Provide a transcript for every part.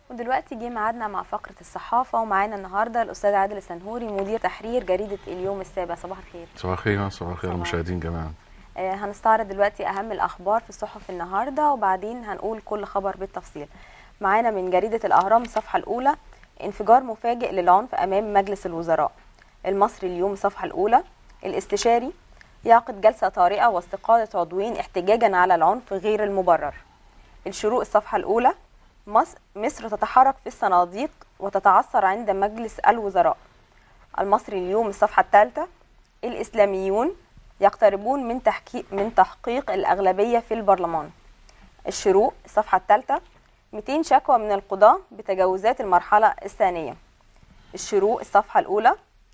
ودلوقتي جه ميعادنا مع فقرة الصحافة ومعانا النهاردة الأستاذ عادل السنهوري مدير تحرير جريدة اليوم السابع صباح الخير صباح الخير صباح الخير صباح. المشاهدين جميعا آه هنستعرض دلوقتي أهم الأخبار في الصحف النهاردة وبعدين هنقول كل خبر بالتفصيل معانا من جريدة الأهرام الصفحة الأولى انفجار مفاجئ للعنف أمام مجلس الوزراء المصري اليوم الصفحة الأولى الاستشاري يعقد جلسة طارئة واستقالة عضوين احتجاجا على العنف غير المبرر الشروق الصفحة الأولى مصر, مصر تتحرك في الصناديق وتتعثر عند مجلس الوزراء المصري اليوم الصفحة الثالثة الإسلاميون يقتربون من تحقيق من تحقيق الأغلبية في البرلمان الشروق الصفحة الثالثة 200 شكوى من القضاة بتجاوزات المرحلة الثانية الشروق الصفحة الأولى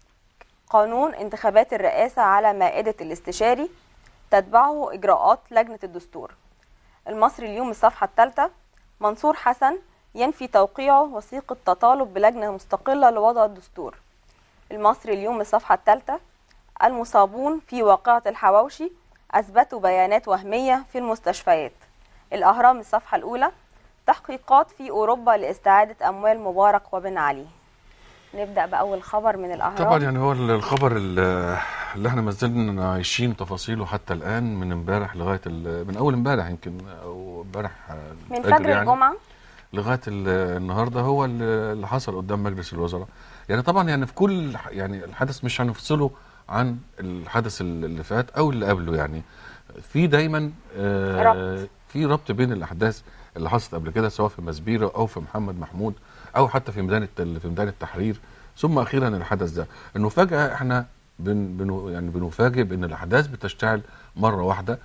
قانون انتخابات الرئاسة على مائدة الاستشاري تتبعه إجراءات لجنة الدستور المصري اليوم الصفحة الثالثة منصور حسن ينفي توقيعه وثيقة تطالب بلجنة مستقلة لوضع الدستور المصري اليوم الصفحة الثالثة المصابون في واقعة الحواوشي أثبتوا بيانات وهمية في المستشفيات الأهرام الصفحة الأولى تحقيقات في أوروبا لاستعادة أموال مبارك وبن علي نبدأ بأول خبر من الأهرام طبعا يعني هو الخبر اللي اللي احنا ما زلنا عايشين تفاصيله حتى الان من امبارح لغايه ال- من اول امبارح يمكن او امبارح من الفجر فجر الجمعة لغايه ال- النهارده هو ال- اللي حصل قدام مجلس الوزراء يعني طبعا يعني في كل ح- يعني الحدث مش هنفصله عن الحدث اللي فات او اللي قبله يعني في دايما آه، ربط. في ربط بين الاحداث اللي حصلت قبل كده سواء في مسبيره او في محمد محمود او حتى في ميدان الت- في ميدان التحرير ثم اخيرا الحدث ده انه فجاه احنا بن بن يعني بنفاجئ بان الاحداث بتشتعل مره واحده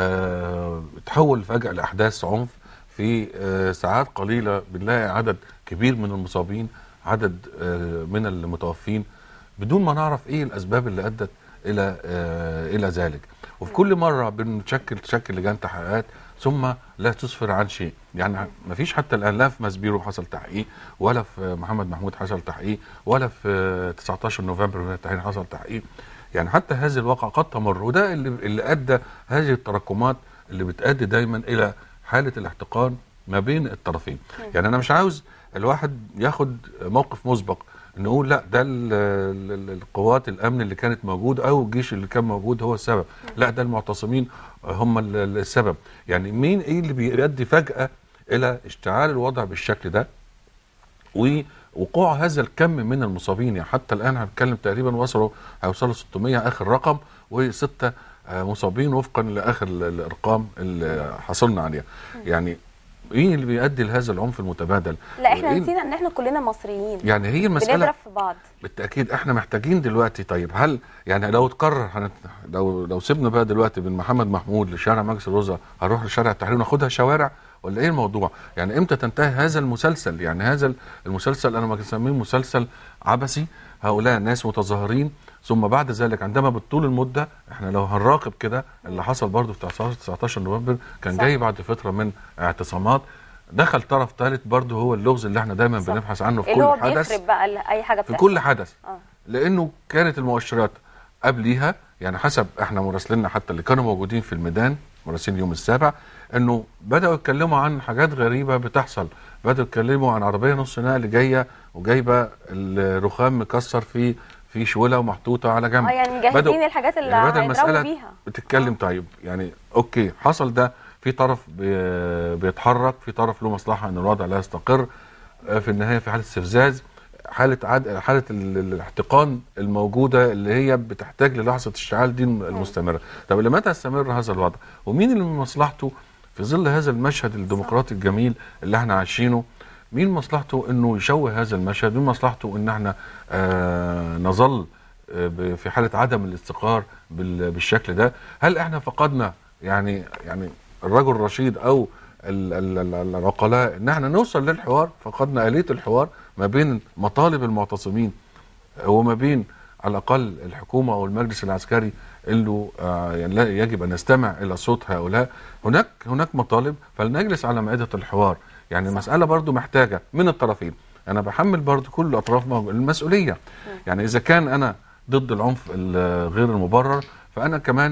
آه تحول فجاه لاحداث عنف في آه ساعات قليله بنلاقي عدد كبير من المصابين عدد آه من المتوفين بدون ما نعرف ايه الاسباب اللي ادت الى آه الى ذلك وفي كل مره بنشكل تشكل لجان تحقيقات ثم لا تسفر عن شيء يعني ما فيش حتى الان لا في مسبيرو حصل تحقيق ولا في محمد محمود حصل تحقيق ولا في 19 نوفمبر من التحرير حصل تحقيق يعني حتى هذه الواقعة قد تمر وده اللي, اللي ادى هذه التراكمات اللي بتؤدي دايما الى حاله الاحتقان ما بين الطرفين يعني انا مش عاوز الواحد ياخد موقف مسبق نقول لا ده ال- ال- ال- القوات الامن اللي كانت موجود او الجيش اللي كان موجود هو السبب لا ده المعتصمين هم ال- ال- السبب يعني مين ايه اللي بيؤدي فجاه الى اشتعال الوضع بالشكل ده ووقوع هذا الكم من المصابين يعني حتى الان هنتكلم تقريبا وصلوا هيوصلوا 600 اخر رقم وسته آه، مصابين وفقا لاخر ال- الارقام اللي حصلنا عليها يعني ايه اللي بيؤدي لهذا العنف المتبادل لا احنا وإيه- نسينا ان احنا كلنا مصريين يعني هي المساله بنضرب في بعض بالتاكيد احنا محتاجين دلوقتي طيب هل يعني لو اتكرر هنت... لو لو سيبنا بقى دلوقتي من محمد محمود لشارع مجلس الوزراء هنروح لشارع التحرير وناخدها شوارع ولا ايه الموضوع؟ يعني امتى تنتهي هذا المسلسل؟ يعني هذا المسلسل انا ما بسميه مسلسل عبثي هؤلاء الناس متظاهرين ثم بعد ذلك عندما بتطول المده احنا لو هنراقب كده اللي حصل برضه في 19 19 نوفمبر كان صح. جاي بعد فتره من اعتصامات دخل طرف ثالث برضه هو اللغز اللي احنا دايما صح. بنبحث عنه في اللي هو كل حدث بيخرب بقى ال- اي حاجه في بتحصل كل حدث اه لانه كانت المؤشرات قبليها يعني حسب احنا مراسليننا حتى اللي كانوا موجودين في الميدان مراسلين اليوم السابع انه بداوا يتكلموا عن حاجات غريبه بتحصل بداوا يتكلموا عن عربيه نص نقل جايه وجايبه الرخام مكسر في في شوله ومحطوطه على جنب اه يعني مجهزين بدأوا- الحاجات اللي يعني بدل هيضربوا المسألة بيها بتتكلم طيب يعني اوكي حصل ده في طرف بي- بيتحرك في طرف له مصلحه ان الوضع لا يستقر آه، في النهايه في حاله استفزاز حاله عد... حاله ال- ال- الاحتقان الموجوده اللي هي بتحتاج للحظه اشتعال دي المستمره طب لمتى يستمر هذا الوضع ومين اللي من مصلحته في ظل هذا المشهد الديمقراطي الجميل اللي احنا عايشينه مين مصلحته انه يشوه هذا المشهد مين مصلحته ان احنا آه نظل آه، ب- في حاله عدم الاستقرار بال- بالشكل ده هل احنا فقدنا يعني يعني الرجل الرشيد او ال- ال- ال- العقلاء ان احنا نوصل للحوار فقدنا اليه الحوار ما بين مطالب المعتصمين وما بين على الاقل الحكومه او المجلس العسكري اللي آه، يعني لا يجب ان نستمع الى صوت هؤلاء هناك هناك مطالب فلنجلس على مائده الحوار يعني المساله برضو محتاجه من الطرفين انا بحمل برضو كل الاطراف موجود- المسؤوليه يعني اذا كان انا ضد العنف ال- غير المبرر فانا كمان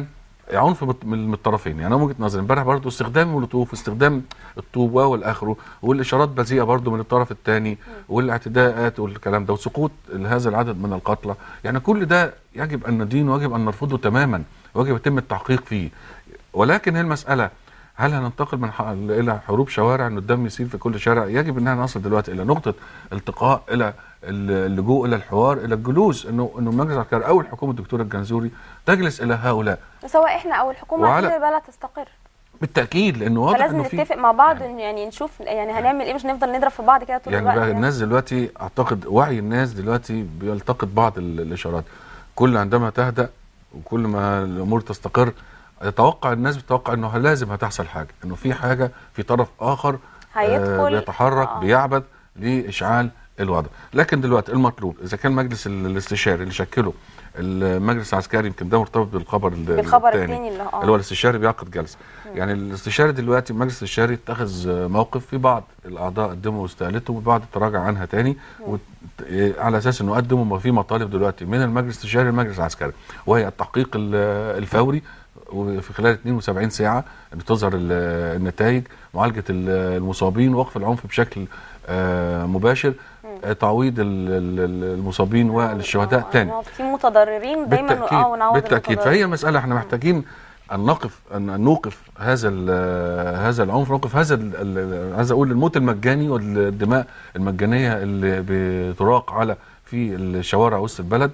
عنف بت- من من الطرفين يعني انا من وجهه نظري امبارح برضه استخدام المولوتوف استخدام الطوب والاخره والاشارات بذيئه برضه من الطرف الثاني والاعتداءات والكلام ده وسقوط هذا العدد من القتلى يعني كل ده يجب ان ندينه ويجب ان نرفضه تماما ويجب يتم التحقيق فيه ولكن هي المساله هل هننتقل من ح- الى حروب شوارع ان الدم يسيل في كل شارع يجب ان احنا نصل دلوقتي الى نقطه التقاء الى اللجوء الى الحوار الى الجلوس انه انه المجلس العسكري او الحكومه الدكتور الجنزوري تجلس الى هؤلاء سواء احنا او الحكومه وعلى- عايزين البلد تستقر بالتاكيد لانه واضح فلازم انه في نتفق مع بعض إن يعني نشوف يعني هنعمل ايه مش نفضل نضرب في بعض كده طول يعني الوقت بقى الناس دلوقتي اعتقد وعي الناس دلوقتي بيلتقط بعض ال- الاشارات كل عندما تهدأ وكل ما الامور تستقر يتوقع الناس بتتوقع انه لازم هتحصل حاجه انه في حاجه في طرف اخر آه، هيدخل- بيتحرك آه. بيعبث لاشعال الوضع لكن دلوقتي المطلوب اذا كان مجلس ال- الاستشاري اللي شكله المجلس العسكري يمكن ده مرتبط بالخبر ال- بالخبر التاني. التاني اللي اه اللي هو الاستشاري بيعقد جلسه يعني الاستشاري دلوقتي المجلس الاستشاري اتخذ موقف في بعض الاعضاء قدموا استقالتهم وبعض تراجع عنها تاني وت- إيه، على اساس انه قدموا ما في مطالب دلوقتي من المجلس الاستشاري للمجلس العسكري وهي التحقيق ال- الفوري وفي خلال 72 ساعه ان تظهر ال- النتائج معالجه ال- المصابين وقف العنف بشكل آه، مباشر آه، تعويض ال- ال- المصابين والشهداء آه، تاني نقعد في متضررين دايما بالتأكيد اه ونعوض بالتأكيد المتضررين. فهي مسألة احنا محتاجين أن نقف أن نوقف هذا ال- هذا العنف نوقف هذا ال- ال- عايز أقول الموت المجاني والدماء المجانية اللي بتراق على في الشوارع وسط البلد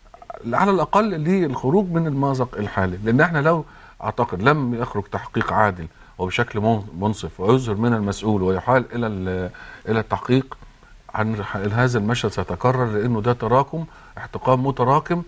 على الأقل للخروج من المأزق الحالي لأن احنا لو أعتقد لم يخرج تحقيق عادل وبشكل من- منصف ويظهر من المسؤول ويحال إلى ال- إلى التحقيق عن هذا المشهد سيتكرر لانه ده تراكم احتقان متراكم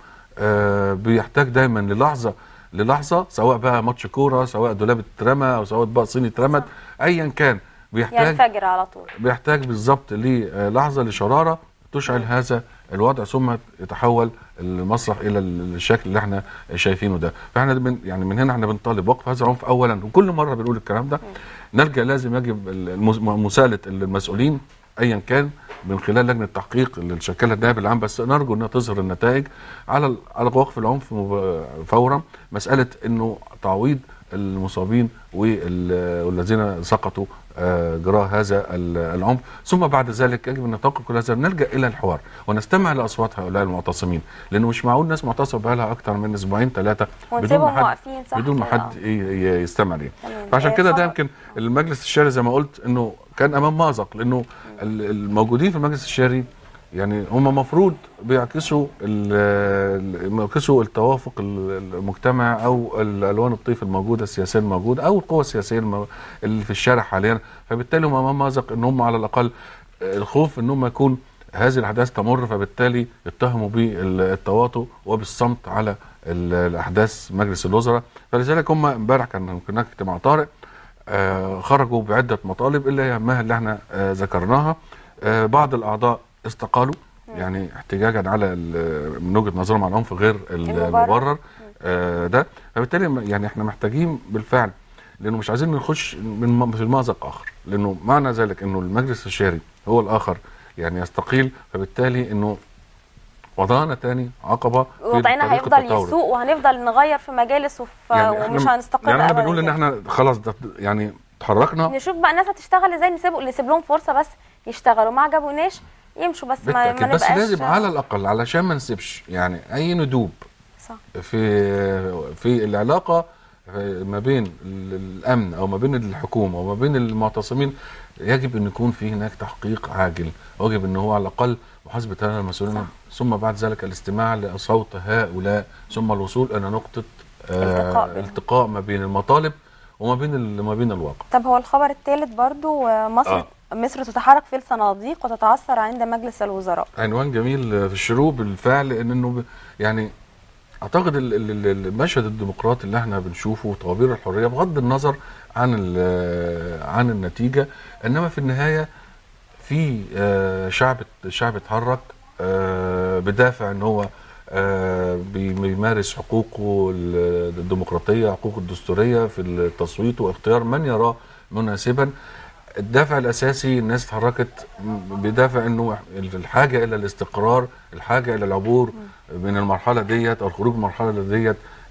آه بيحتاج دايما للحظه للحظه سواء بقى ماتش كوره سواء دولاب اترمى او سواء بقى صيني اترمت ايا كان بيحتاج ينفجر على طول بيحتاج بالظبط للحظه لشراره تشعل هذا الوضع ثم يتحول المسرح الى الشكل اللي احنا شايفينه ده فاحنا من يعني من هنا احنا بنطالب وقف هذا العنف اولا وكل مره بنقول الكلام ده نلجا لازم يجب المس- مساله المسؤولين ايا كان من خلال لجنه تحقيق اللي شكلها النائب العام بس نرجو انها تظهر النتائج على ال- على وقف العنف مب- فورا مساله انه تعويض المصابين وال- والذين سقطوا آه، جراء هذا ال- العنف ثم بعد ذلك يجب ان نتوقف كل هذا نلجا الى الحوار ونستمع لاصوات هؤلاء المعتصمين لانه مش معقول ناس معتصمه بقى لها اكثر من اسبوعين ثلاثه بدون ونسيبهم ما حد واقفين صح بدون ما كده، حد ي- ي- يستمع ليه تمام. فعشان آه، كده ده خبر- يمكن المجلس الشاري زي ما قلت انه كان امام مازق لانه ال- الموجودين في المجلس الشاري يعني هم مفروض بيعكسوا ال- ال- بيعكسوا التوافق ال- المجتمع او الالوان الطيف الموجوده السياسيه الموجوده او القوى السياسيه الم- اللي في الشارع حاليا فبالتالي هم امام مازق ان هم على الاقل الخوف ان هم يكون هذه الاحداث تمر فبالتالي يتهموا بالتواطؤ وبالصمت على ال- الاحداث مجلس الوزراء فلذلك هم امبارح كان هناك اجتماع طارئ آه، خرجوا بعده مطالب اللي هي اهمها اللي احنا آه، ذكرناها آه، بعض الاعضاء استقالوا يعني احتجاجا على ال- من وجهه نظرهم على العنف غير المبرر. المبرر آه، ده فبالتالي م- يعني احنا محتاجين بالفعل لانه مش عايزين نخش من م- في مأزق اخر لانه معنى ذلك انه المجلس الشاري هو الاخر يعني يستقيل فبالتالي انه وضعنا تاني عقبه في وضعنا طريق هيفضل التطور. يسوق وهنفضل نغير في مجالس وفي يعني ومش احنا هنستقر يعني احنا أبداً بنقول ان كده. احنا خلاص ده يعني اتحركنا نشوف بقى الناس هتشتغل ازاي نسيب نسيب لهم فرصه بس يشتغلوا ما عجبوناش يمشوا بس ما, ما بالتأكيد بس نبقاش لازم على الاقل علشان ما نسيبش يعني اي ندوب صح في في العلاقه ما بين ال- الامن او ما بين الحكومه وما بين المعتصمين يجب ان يكون في هناك تحقيق عاجل ويجب ان هو على الاقل محاسبه هؤلاء المسؤولين ثم بعد ذلك الاستماع لصوت هؤلاء ثم الوصول الى نقطه التقاء آه بينهم. التقاء ما بين المطالب وما بين ال- ما بين الواقع طب هو الخبر الثالث برضو آه، مصر آه. مصر تتحرك في الصناديق وتتعثر عند مجلس الوزراء عنوان جميل في الشروق بالفعل ان انه ب- يعني اعتقد ال- ال- ال- المشهد الديمقراطي اللي احنا بنشوفه وطوابير الحريه بغض النظر عن ال- عن النتيجه انما في النهايه في آه، شعب شعب اتحرك آه، بدافع ان هو آه، بي- بيمارس حقوقه ال- الديمقراطيه حقوقه الدستوريه في التصويت واختيار من يراه مناسبا الدافع الاساسي الناس اتحركت بدافع انه الحاجه الى الاستقرار الحاجه الى العبور من المرحله ديت او الخروج من المرحله ديت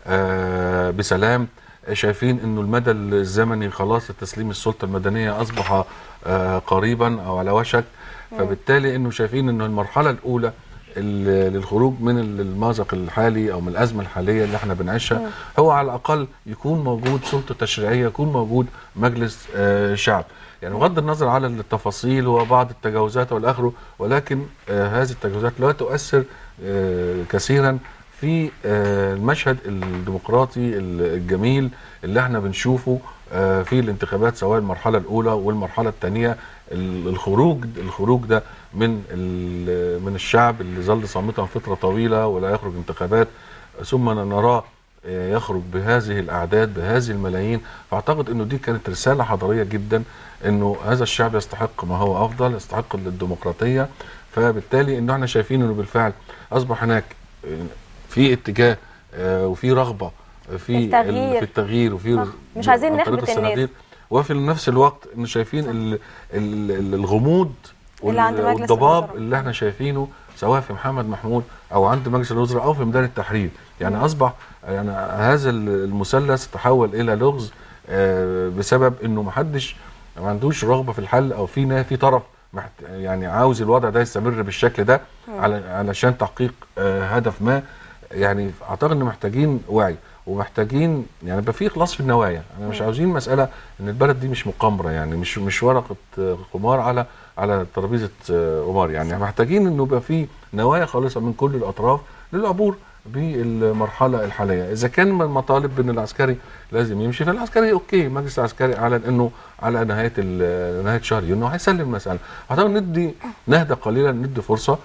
آه، بسلام شايفين انه المدى الزمني خلاص تسليم السلطه المدنيه اصبح آه، قريبا او على وشك فبالتالي انه شايفين انه المرحله الاولى ال- للخروج من ال- المأزق الحالي او من الازمه الحاليه اللي احنا بنعيشها هو على الاقل يكون موجود سلطه تشريعيه يكون موجود مجلس آه، شعب يعني بغض النظر على التفاصيل وبعض التجاوزات والاخره ولكن آه، هذه التجاوزات لا تؤثر آه، كثيرا في آه، المشهد الديمقراطي ال- الجميل اللي احنا بنشوفه آه، في الانتخابات سواء المرحله الاولى والمرحله الثانيه الخروج الخروج ده من ال- من الشعب اللي ظل صامتا فتره طويله ولا يخرج انتخابات ثم نراه آه، يخرج بهذه الاعداد بهذه الملايين فاعتقد انه دي كانت رساله حضاريه جدا انه هذا الشعب يستحق ما هو افضل يستحق الديمقراطيه فبالتالي انه احنا شايفين انه بالفعل اصبح هناك آه، في اتجاه آه، وفي رغبه في التغيير. ال- في التغيير وفي صح. مش عايزين عن طريق نحبط الناس. الصناديق وفي نفس الوقت ان شايفين صح. ال ال ال الغموض اللي عند وال- مجلس والضباب الوزراء. اللي احنا شايفينه سواء في محمد محمود او عند مجلس الوزراء او في ميدان التحرير يعني اصبح يعني هذا المثلث تحول الى لغز آه، بسبب انه محدش ما عندوش رغبه في الحل او في نا- في طرف محت يعني عاوز الوضع ده يستمر بالشكل ده على علشان تحقيق آه، هدف ما يعني اعتقد ان محتاجين وعي ومحتاجين يعني يبقى في اخلاص في النوايا انا مش عاوزين مساله ان البلد دي مش مقامره يعني مش مش ورقه آه، قمار على على ترابيزه آه، قمار يعني محتاجين انه يبقى في نوايا خالصه من كل الاطراف للعبور بالمرحله الحاليه اذا كان من مطالب ان العسكري لازم يمشي فالعسكري اوكي مجلس العسكري اعلن انه على نهايه ال- نهايه شهر يونيو هيسلم المساله اعتقد ندي نهدى قليلا ندي فرصه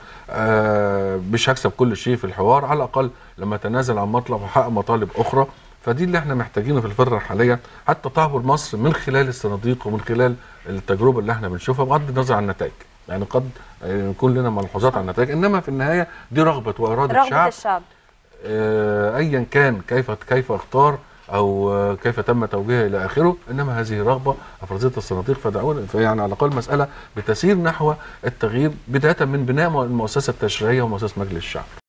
آه مش هكسب كل شيء في الحوار على الاقل لما تنازل عن مطلب وحقق مطالب اخرى فدي اللي احنا محتاجينه في الفتره الحاليه حتى تعبر مصر من خلال الصناديق ومن خلال التجربه اللي احنا بنشوفها بغض النظر عن النتائج يعني قد آه، يكون لنا ملحوظات عن النتائج انما في النهايه دي رغبه واراده رغبه شعب الشعب آه، ايا كان كيف كيف اختار او آه، كيف تم توجيهه الى اخره انما هذه رغبه افرزتها الصناديق فدعونا فيعني على الاقل مساله بتسير نحو التغيير بدايه من بناء المؤسسه التشريعيه ومؤسسه مجلس الشعب